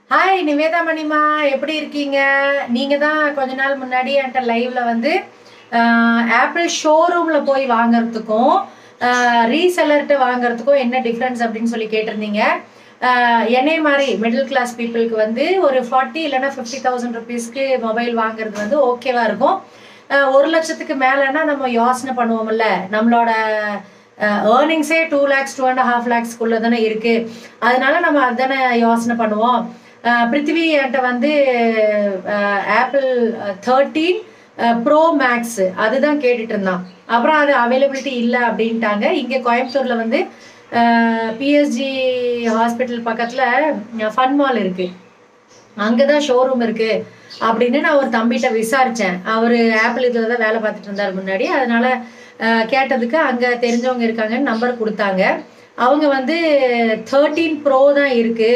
hi Nivetha மணிமா எப்படி இருக்கீங்க நீங்க தான் கொஞ்ச நாள் முன்னாடி என்கிட்ட லைவ்ல வந்து ஆப்பிள் ஷோரூம்ல போய் வாங்குறதுக்கும் ரீசெல்லர்கிட்ட வாங்குறதுக்கும் என்ன டிஃப்ரென்ஸ் அப்படின்னு சொல்லி கேட்டிருந்தீங்க ஆஹ் என்னை மாதிரி மிடில் கிளாஸ் பீப்புளுக்கு வந்து ஒரு ஃபார்ட்டி இல்லைன்னா ஃபிஃப்டி தௌசண்ட் ருபீஸ்க்கு மொபைல் வாங்குறது வந்து ஓகேவா இருக்கும் ஆஹ் ஒரு லட்சத்துக்கு மேலேன்னா நம்ம யோசனை பண்ணுவோம்ல நம்மளோட ஏர்னிங்ஸே two lakhs two and half லேக்ஸ்க்குள்ள தானே இருக்கு அதனால நம்ம அதானே யோசனை பண்ணுவோம் அஹ் பிருத்திவி என்கிட்ட வந்து ஆப்பிள் தேர்ட்டீன் ப்ரோ மேக்ஸ் அதுதான் கேட்டுட்டு இருந்தான் அப்புறம் அது அவைலபிலிட்டி இல்லை அப்படின்ட்டாங்க இங்கே கோயம்புத்தூர்ல வந்து பிஎஸ்ஜி ஹாஸ்பிட்டல் பக்கத்தில் ஃபன் மால் இருக்கு அங்கதான் ஷோரூம் இருக்கு அப்படின்னு நான் ஒரு தம்பிகிட்ட விசாரிச்சேன் அவர் ஆப்பிள் இதில் தான் வேலை பார்த்துட்டு இருந்தார் முன்னாடி அதனால அஹ், கேட்டதுக்கு அங்கே தெரிஞ்சவங்க இருக்காங்கன்னு நம்பர் கொடுத்தாங்க அவங்க வந்து தேர்ட்டீன் ப்ரோ தான் இருக்கு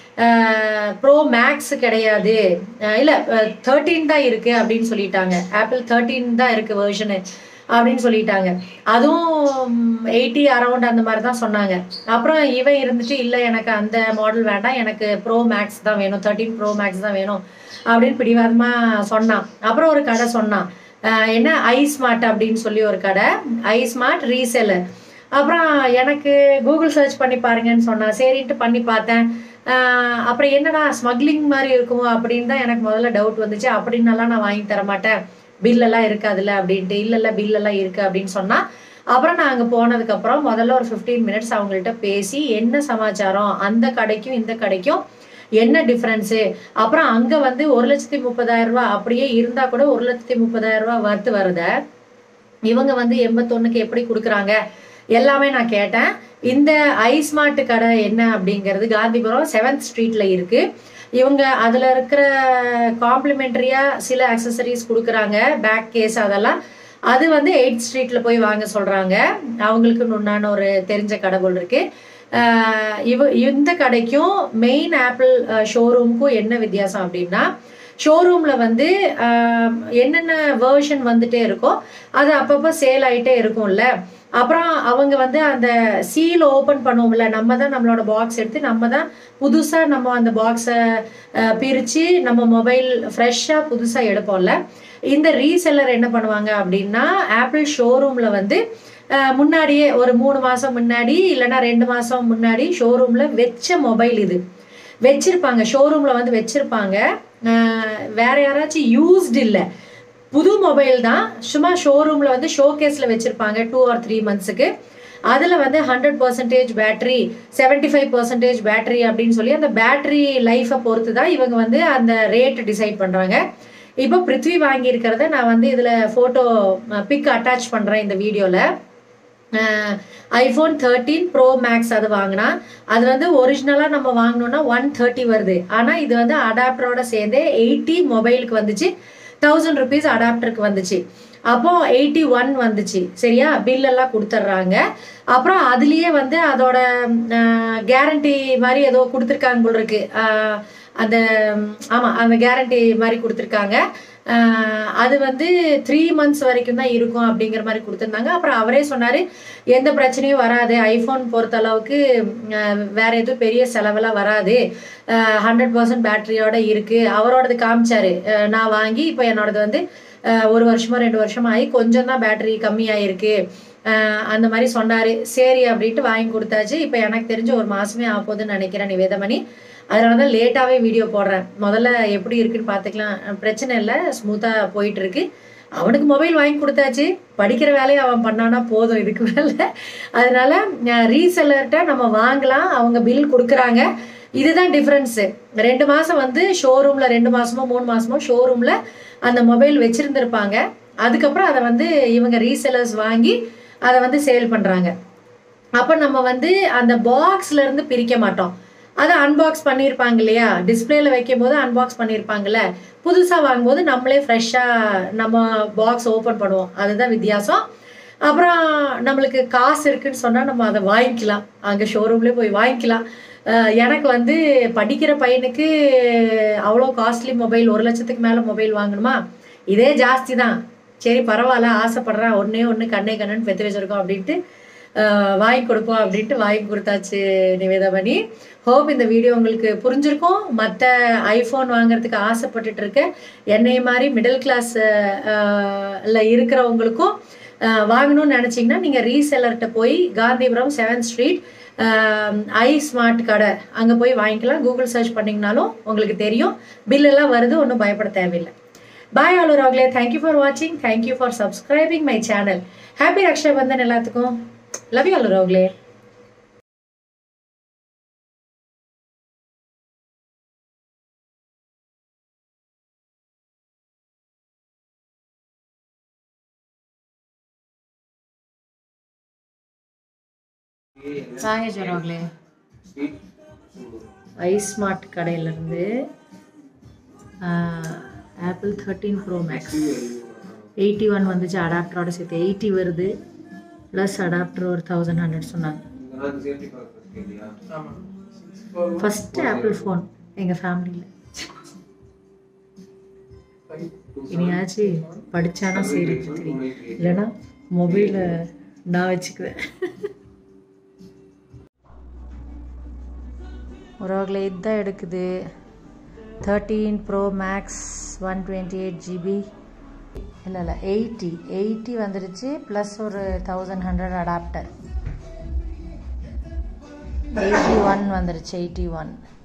ப்ரோ மேக்ஸ் கிடையாது அஹ், இல்ல தேர்ட்டீன் தான் இருக்கு அப்படின்னு சொல்லிட்டாங்க ஆப்பிள் தேர்ட்டீன் தான் இருக்கு வெர்ஷனு அப்படின்னு சொல்லிட்டாங்க அதுவும் எயிட்டி அரௌண்ட் அந்த மாதிரி தான் சொன்னாங்க அப்புறம் இவன் இருந்துட்டு இல்லை எனக்கு அந்த மாடல் வேண்டாம் எனக்கு ப்ரோ மேக்ஸ் தான் வேணும் தேர்ட்டீன் ப்ரோ மேக்ஸ் தான் வேணும் அப்படின்னு பிடிவாதமா சொன்னான் அப்புறம் ஒரு கடை சொன்னான் அஹ் என்ன ஐ ஸ்மார்ட் அப்படின்னு சொல்லி ஒரு கடை ஐ ஸ்மார்ட் ரீசெல்லர் அப்புறம் எனக்கு கூகுள் சர்ச் பண்ணி பாருங்கன்னு சொன்னான் சரின்ட்டு பண்ணி பார்த்தேன் அஹ் அப்புறம் என்னடா ஸ்மக்லிங் மாதிரி இருக்குமோ அப்படின்னு தான் எனக்கு முதல்ல டவுட் வந்துச்சு அப்படின்னலாம் நான் வாங்கி தர மாட்டேன் பில்லெல்லாம் இருக்காதுல்ல அப்படின்ட்டு இல்ல இல்ல பில்லெல்லாம் இருக்கு அப்படின்னு சொன்னா அப்புறம் நான் அங்கே போனதுக்கப்புறம் முதல்ல ஒரு ஃபிஃப்டீன் மினிட்ஸ் அவங்கள்ட்ட பேசி என்ன சமாச்சாரம் அந்த கடைக்கும் இந்த கடைக்கும் என்ன டிஃப்ரென்ஸு அப்புறம் அங்கே வந்து ஒரு லட்சத்தி முப்பதாயிரம் ரூபாய் அப்படியே இருந்தால் கூட ஒரு லட்சத்தி முப்பதாயிரம் ரூபாய் வறுத்து வருத இவங்க வந்து எண்பத்தொன்னுக்கு எப்படி கொடுக்குறாங்க எல்லாமே நான் கேட்டேன் இந்த ஐஸ்மார்ட் கடை என்ன அப்படிங்கிறது காந்திபுரம் செவன்த் ஸ்ட்ரீட்ல இருக்கு இவங்க அதுல இருக்கிற காம்ப்ளிமெண்டரியா சில அக்சசரிஸ் கொடுக்குறாங்க பேக் கேஸ் அதெல்லாம் அது வந்து எயிட் ஸ்ட்ரீட்ல போய் வாங்க சொல்றாங்க அவங்களுக்கு உண்டான ஒரு தெரிஞ்ச கடவுள் இருக்கு ஆஹ் இவ இந்த கடைக்கும் மெயின் ஆப்பிள் ஷோரூமுக்கும் என்ன வித்தியாசம் அப்படின்னா ஷோரூம்ல வந்து ஆஹ் என்னென்ன வேர்ஷன் வந்துட்டே இருக்கோ அது அப்பப்போ சேல் ஆயிட்டே இருக்கும்ல அப்புறம் அவங்க வந்து அந்த சீல் ஓப்பன் பண்ணுவோம்ல நம்ம தான் நம்மளோட பாக்ஸ் எடுத்து நம்ம தான் புதுசாக நம்ம அந்த பாக்ஸை பிரித்து நம்ம மொபைல் ஃப்ரெஷ்ஷாக புதுசாக எடுப்போம்ல இந்த ரீசெல்லர் என்ன பண்ணுவாங்க அப்படின்னா ஆப்பிள் ஷோரூமில் வந்து அஹ், முன்னாடியே ஒரு மூணு மாதம் முன்னாடி இல்லைன்னா ரெண்டு மாதம் முன்னாடி ஷோரூமில் வச்ச மொபைல் இது வச்சிருப்பாங்க ஷோரூமில் வந்து வச்சிருப்பாங்க அஹ், வேற யாராச்சும் யூஸ்டு இல்லை புது மொபைல் தான் சும்மா ஷோரூமில் வந்து ஷோ கேஸில் வச்சுருப்பாங்க டூ ஆர் த்ரீ மந்த்ஸுக்கு அதில் வந்து hundred percentage battery seventy five percentage battery அப்படின்னு சொல்லி அந்த பேட்டரி லைஃப்பை பொறுத்து தான் இவங்க வந்து அந்த ரேட் டிசைட் பண்ணுறாங்க இப்போ பிருத்வி வாங்கியிருக்கிறத நான் வந்து இதில் ஃபோட்டோ பிக் அட்டாச் பண்ணுறேன் இந்த வீடியோவில் ஐஃபோன் தேர்ட்டீன் ப்ரோ மேக்ஸ் அது வாங்கினா அது வந்து ஒரிஜினலாக நம்ம வாங்கினோம்னா ஒன் தேர்ட்டி வருது ஆனால் இது வந்து அடாப்டரோட சேர்ந்தே எயிட்டி மொபைலுக்கு வந்துச்சு தௌசண்ட் ருபீஸ் அடாப்டருக்கு வந்துச்சு அப்போ எயிட்டி ஒன் வந்துச்சு சரியா பில் எல்லாம் கொடுத்துட்றாங்க அப்புறம் அதுலேயே வந்து அதோட கேரண்டி மாதிரி ஏதோ கொடுத்துருக்காங்க போல் இருக்கு ஆஹ் அந்த ஆமாம் அந்த கேரண்டி மாதிரி கொடுத்துருக்காங்க ஆஹ் அது வந்து த்ரீ மந்த்ஸ் வரைக்கும் தான் இருக்கும் அப்படிங்கிற மாதிரி கொடுத்துருந்தாங்க அப்புறம் அவரே சொன்னார் எந்த பிரச்சனையும் வராது ஐஃபோன் பொறுத்த அளவுக்கு ஆஹ் வேற எதுவும் பெரிய செலவெல்லாம் வராது ஹண்ட்ரட் பர்சன்ட் பேட்டரியோட இருக்கு அவரோடது காமிச்சாரு ஆஹ் நான் வாங்கி இப்போ என்னோடது வந்து ஆஹ் ஒரு வருஷமோ ரெண்டு வருஷம் ஆகி கொஞ்சம் தான் பேட்டரி கம்மியாயிருக்கு ஆஹ் அந்த மாதிரி சொன்னாரு சரி அப்படின்ட்டு வாங்கி கொடுத்தாச்சு இப்போ எனக்கு தெரிஞ்ச ஒரு மாசமே ஆக போகுதுன்னு நினைக்கிறேன் நிவேதமணி அதனால தான் லேட்டாகவே வீடியோ போடுறேன் முதல்ல எப்படி இருக்குன்னு பார்த்துக்கலாம் பிரச்சனை இல்லை ஸ்மூத்தாக போயிட்டு இருக்கு அவனுக்கு மொபைல் வாங்கி கொடுத்தாச்சு படிக்கிற வேலையை அவன் பண்ணானா போதும் இதுக்கு மேலே அதனால ரீசெல்லர்கிட்ட நம்ம வாங்கலாம் அவங்க பில் கொடுக்குறாங்க இதுதான் டிஃப்ரென்ஸு ரெண்டு மாதம் வந்து ஷோரூமில் ரெண்டு மாதமோ மூணு மாதமோ ஷோரூமில் அந்த மொபைல் வச்சுருந்துருப்பாங்க அதுக்கப்புறம் அதை வந்து இவங்க ரீசெல்லர்ஸ் வாங்கி அதை வந்து சேல் பண்ணுறாங்க அப்போ நம்ம வந்து அந்த பாக்ஸ்ல இருந்து பிரிக்க மாட்டோம் அதை அன்பாக்ஸ் பண்ணியிருப்பாங்க இல்லையா டிஸ்பிளேல வைக்கும் போது அன்பாக்ஸ் பண்ணியிருப்பாங்கல்ல புதுசாக வாங்கும்போது நம்மளே ஃப்ரெஷ்ஷாக நம்ம பாக்ஸ் ஓப்பன் பண்ணுவோம் அதுதான் வித்தியாசம் அப்புறம் நம்மளுக்கு காசு இருக்குன்னு சொன்னால் நம்ம அதை வாங்கிக்கலாம் அங்கே ஷோரூம்லேயே போய் வாங்கிக்கலாம் அஹ் எனக்கு வந்து படிக்கிற பையனுக்கு அவ்வளோ காஸ்ட்லி மொபைல் ஒரு லட்சத்துக்கு மேலே மொபைல் வாங்கணுமா இதே ஜாஸ்தி தான் சரி பரவாயில்ல ஆசைப்படுறேன் ஒன்றே ஒன்று கண்ணே கண்ணுன்னு பெற்று வச்சிருக்கோம் அப்படின்ட்டு அஹ், வாங்கி கொடுப்போம் அப்படின்ட்டு வாங்கி கொடுத்தாச்சு நிவேதாமணி ஹோப் இந்த வீடியோ உங்களுக்கு புரிஞ்சிருக்கும் மற்ற ஐஃபோன் வாங்குறதுக்கு ஆசைப்பட்டுட்டு இருக்க என்னை மாதிரி மிடில் கிளாஸ் இருக்கிறவங்களுக்கும் அஹ், வாங்கணும்னு நினச்சிங்கன்னா நீங்கள் ரீசெல்லர்கிட்ட போய் Gandhipuram seventh street I smart கடை அங்கே போய் வாங்கிக்கலாம் கூகுள் சர்ச் பண்ணிங்கனாலும் உங்களுக்கு தெரியும் பில் எல்லாம் வருது ஒன்றும் பயப்பட தேவையில்லை பாய் ஆலு ராகுலே தேங்க்யூ ஃபார் வாட்சிங் thank you for subscribing my channel happy Raksha Bandhan எல்லாத்துக்கும் லவ் யூ ஆலு ராகுலே வாங்க ராகுலே ஐ ஸ்மார்ட் கடையிலேருந்து Apple thirteen pro max eighty one வந்துச்சு அடாப்டரோட சேர்த்து எயிட்டி வருது ப்ளஸ் அடாப்டர் ஒரு தௌசண்ட் ஹண்ட்ரட் சொன்னாங்க ஃபஸ்ட்டு ஆப்பிள் ஃபோன் எங்கள் ஃபேமிலியில் இனியாச்சு படித்தானா சரி தெரியும் இல்லைன்னா மொபைலை நான் வச்சுக்குவேன் உறவுகளை இதுதான் எடுக்குது thirteen pro max one twenty eight GB இல்லை இல்லை எயிட்டி எயிட்டி வந்துடுச்சு ப்ளஸ் ஒரு thousand hundred adapter eighty one வந்துடுச்சு எயிட்டி ஒன்